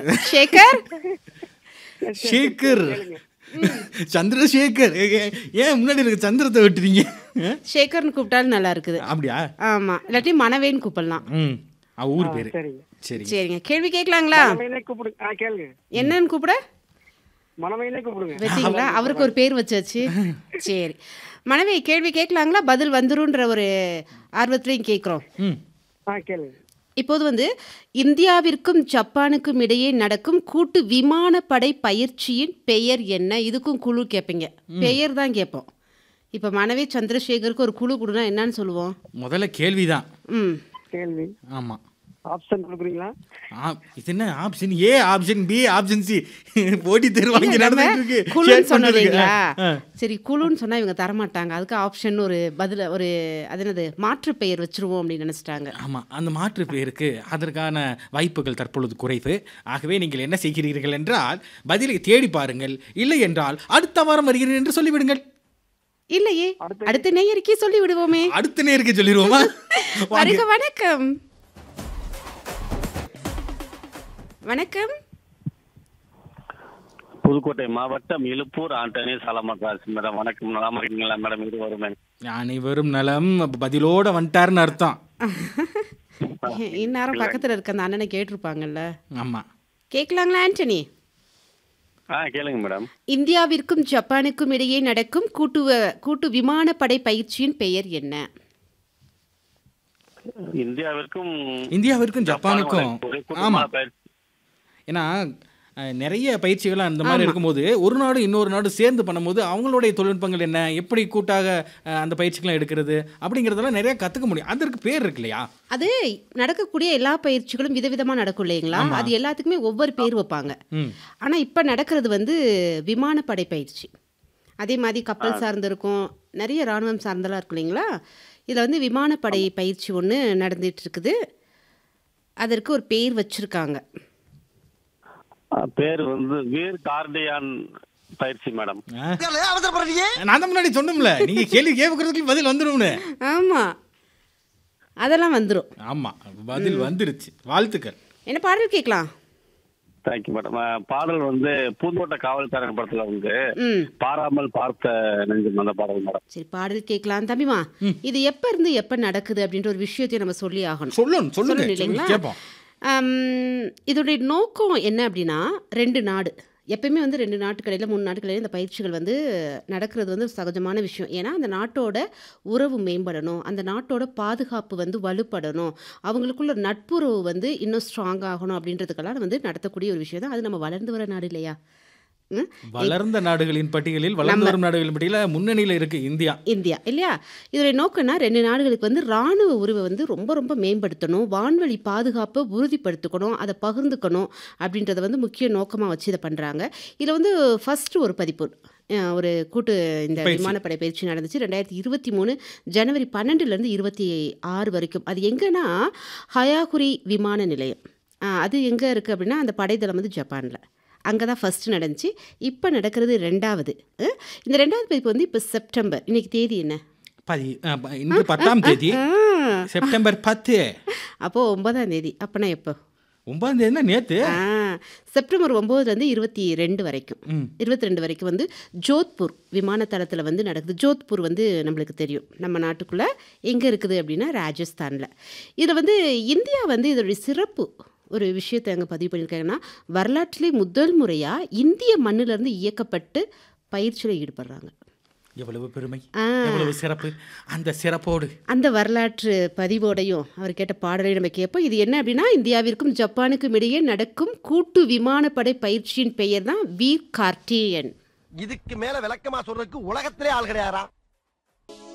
சேகர் சேகர் சந்திரசேகர் ஏ- ஏ- ஏன் முன்னாடி இருக்க சந்திரத்தை வெட்டுறீங்க ஆ? சேகர்னு கூப்பிட்டாலும் நல்லா இருக்குது அப்படியா ஆமா இல்லாட்டி மனவேன்னு கூப்பிடலாம் ம் அவ ஊர் பேரு சரிங்க சரி சரிங்க கேள்வி கேட்கலாங்களா மனமையிலே கூப்பிடுங்க ஆ கேளுங்க என்னன்னு கூப்பிட மனமையிலே கூப்பிடுங்க வச்சிங்களா அவருக்கு ஒரு பேர் வச்சாச்சு சரி மனைவி கேள்வி கேட்கலாங்களா பதில் வந்துருன்ற ஒரு ஆர்வத்திலையும் கேட்குறோம் ம் ஆ கேளுங்க இப்போது வந்து இந்தியாவிற்கும் ஜப்பானுக்கும் இடையே நடக்கும் கூட்டு விமானப்படை பயிற்சியின் பெயர் என்ன இதுக்கும் குழு கேட்பீங்க பெயர் தான் கேட்போம் இப்போ மனைவி சந்திரசேகருக்கு ஒரு குழு கொடுனா என்னன்னு சொல்லுவோம் முதல்ல கேள்விதான் ம் கேள்வி ஆமா ஆப்ஷன் கொடுக்குறீங்களா ஆ, இது என்ன option A option B option C போட்டி தேர்வு வாங்கி நடந்துட்டு இருக்கு குழுன்னு Share பண்றதுக்கு. சொன்னீங்களா ஆ. சரி குழுன்னு சொன்னா இவங்க தரமாட்டாங்க அதுக்கு ஆப்ஷன் ஒரு பதில ஒரு அது என்னது மாற்று பெயர் வச்சிருவோம் அப்படின்னு நினைச்சிட்டாங்க ஆமா அந்த மாற்று பேருக்கு அதற்கான வாய்ப்புகள் தற்பொழுது குறைவு ஆகவே நீங்கள் என்ன செய்கிறீர்கள் என்றால் பதிலை தேடி பாருங்கள் இல்லை என்றால் அடுத்த வாரம் வருகிறேன் என்று சொல்லிவிடுங்கள் இல்லையே அடுத்த நேயருக்கே சொல்லி விடுவோமே அடுத்த நேருக்கு சொல்லிடுவோமா வருக வணக்கம் வணக்கம் புதுக்கோட்டை மாவட்டம் இலுப்பூர் ஆண்டனி சாலமகாஸ் மேடம் வணக்கம் நலமா இருக்கீங்களா மேடம் இது வருமே அனைவரும் நலம் அப்ப பதிலோட வந்துட்டாருன்னு அர்த்தம் இந்நேரம் பக்கத்துல இருக்க அந்த அண்ணனை கேட்டிருப்பாங்கல்ல ஆமா கேட்கலாங்களா ஆண்டனி ஆ கேளுங்க மேடம் இந்தியாவிற்கும் ஜப்பானுக்கும் இடையே நடக்கும் கூட்டு வ- கூட்டு விமானப்படை பயிற்சியின் பெயர் என்ன இந்தியாவிற்கும் இந்தியாவிற்கும் ஜப்பானுக்கும் ஒரு ஆமா கூட்டமான பயிற்சி. ஏன்னா அஹ், நிறைய பயிற்சிகள் அந்த மாதிரி இருக்கும்போது ஒரு நாடு இன்னொரு நாடு சேர்ந்து பண்ணும்போது அவங்களுடைய தொழில்நுட்பங்கள் என்ன எப்படி கூட்டாக அஹ், அந்த பயிற்சிகள்லாம் எடுக்கிறது அப்படிங்கிறதெல்லாம் நிறைய கற்றுக்க முடியும் அதற்கு பேர் இருக்கு இல்லையா அது நடக்கக்கூடிய எல்லா பயிற்சிகளும் விதவிதமா நடக்கும் இல்லைங்களா அது எல்லாத்துக்குமே ஒவ்வொரு பேர் வைப்பாங்க ம் ஆனா இப்ப நடக்கிறது வந்து விமானப்படை பயிற்சி அதே மாதிரி கப்பல் சார்ந்து இருக்கும் நிறைய ராணுவம் சார்ந்தெல்லாம் இருக்கும் இல்லைங்களா இதில் வந்து விமானப்படை பயிற்சி ஒன்று நடந்துட்டு இருக்குது அதற்கு ஒரு பேர் வச்சிருக்காங்க ஆ, பேர் வந்து வீர் கார்டியான் பயிற்சி மேடம் ஆ. நான் தான் முன்னாடி சொன்னோம்ல நீங்க கேள்வி கேட்கறதுக்கு பதில் வந்துடும்னு ஆமா அதெல்லாம் வந்துடும் ஆமா பதில் வந்துருச்சு வாழ்த்துக்கள் என்ன பாடல் கேட்கலாம் தேங்க்யூ மேடம் ஆ, பாடல் வந்து பூந்தோட்ட காவல்காரன் படத்துல வந்து ம் பாராமல் பார்த்த நெஞ்சம் அந்த பாடல் மேடம் சரி பாடல் கேட்கலாம் தம்பிமா இது எப்ப இருந்து எப்ப நடக்குது அப்படின்ற ஒரு விஷயத்தையும் நம்ம சொல்லி ஆகணும் சொல்லணும் சொல்லுங்க சொல்லணும் சொல்லுங்க, இல்லைங்களா கேட்போம் ஆம், இதோடைய நோக்கம் என்ன அப்படின்னா ரெண்டு நாடு எப்பயுமே வந்து ரெண்டு நாட்டுக்கடையில் மூணு நாட்டுக்கடையில் இந்த பயிற்சிகள் வந்து நடக்கிறது வந்து சகஜமான விஷயம் ஏன்னா அந்த நாட்டோட உறவு மேம்படணும் அந்த நாட்டோட பாதுகாப்பு வந்து வலுப்படணும் அவங்களுக்குள்ள நட்புறவு வந்து இன்னும் ஸ்ட்ராங் ஆகணும் அப்படின்றதுக்கெல்லாம் வந்து நடத்தக்கூடிய ஒரு விஷயம் தான் அது நம்ம வளர்ந்து வர நாடு இல்லையா ம்? வளர்ந்த நாடுகளின் பட்டியலில் வளர்ந்து வரும் நாடுகளின் பட்டியலில் முன்னணியில் இருக்கு இந்தியா இந்தியா இல்லையா இதோடைய நோக்கம்னா ரெண்டு நாடுகளுக்கு வந்து ராணுவ உறவை வந்து ரொம்ப ரொம்ப மேம்படுத்தணும் வான்வழி பாதுகாப்பை உறுதிப்படுத்திக்கணும் அதை பகிர்ந்துக்கணும் அப்படின்றத வந்து முக்கிய நோக்கமாக வச்சு இதை பண்ணுறாங்க இதில் வந்து ஃபர்ஸ்ட் ஒரு பதிப்பு அஹ், ஒரு கூட்டு இந்த பயிற்சி. விமானப்படை பயிற்சி நடந்துச்சு ரெண்டாயிரத்தி இருபத்தி மூணு ஜனவரி பன்னெண்டுலேருந்து இருபத்தி ஆறு வரைக்கும் அது எங்கன்னா ஹயாகுரி விமான நிலையம் அஹ், அது எங்கே இருக்குது அப்படின்னா அந்த படைத்தளம் வந்து ஜப்பானில் அங்கே தான் ஃபஸ்ட்டு நடந்துச்சு இப்போ நடக்கிறது ரெண்டாவது அஹ், இந்த ரெண்டாவது பதிப்பு வந்து இப்போ செப்டம்பர் இன்னைக்கு தேதி என்ன பதி அஹ், ப- இன்று பத்தாம் தேதி செப்டம்பர் பத்து அப்போது ஒன்பதாம் தேதி அப்போனா எப்போ ஒன்பதாம் தேதினா நேத்து ஆ செப்டம்பர் ஒம்போதுலேருந்து இருபத்தி ரெண்டு வரைக்கும் ம். இருபத்தி ரெண்டு வரைக்கும் வந்து ஜோத்பூர் விமானத்தளத்தில் வந்து நடக்குது ஜோத்பூர் வந்து நம்மளுக்கு தெரியும் நம்ம நாட்டுக்குள்ளே எங்கே இருக்குது அப்படின்னா ராஜஸ்தானில் இதில் வந்து இந்தியா வந்து இதோடைய சிறப்பு ஒரு விஷயத்தை அங்கே பதிவு பண்ணியிருக்காங்கன்னா வரலாற்றிலே முதல் முறையாக இந்திய மண்ணிலிருந்து இயக்கப்பட்டு பயிற்சியில் ஈடுபடுறாங்க எவ்வளவு பெருமை ஆ. எவ்வளவு சிறப்பு அந்த சிறப்போடு அந்த வரலாற்று பதிவோடையும் அவர் கேட்ட பாடலை நம்ம கேட்போம் இது என்ன அப்படின்னா இந்தியாவிற்கும் ஜப்பானுக்கும் இடையே நடக்கும் கூட்டு விமானப்படை பயிற்சியின் பெயர் தான் வீர் கார்டியன் இதுக்கு மேல விளக்கமா சொல்றதுக்கு உலகத்திலே ஆள் கிடையாரா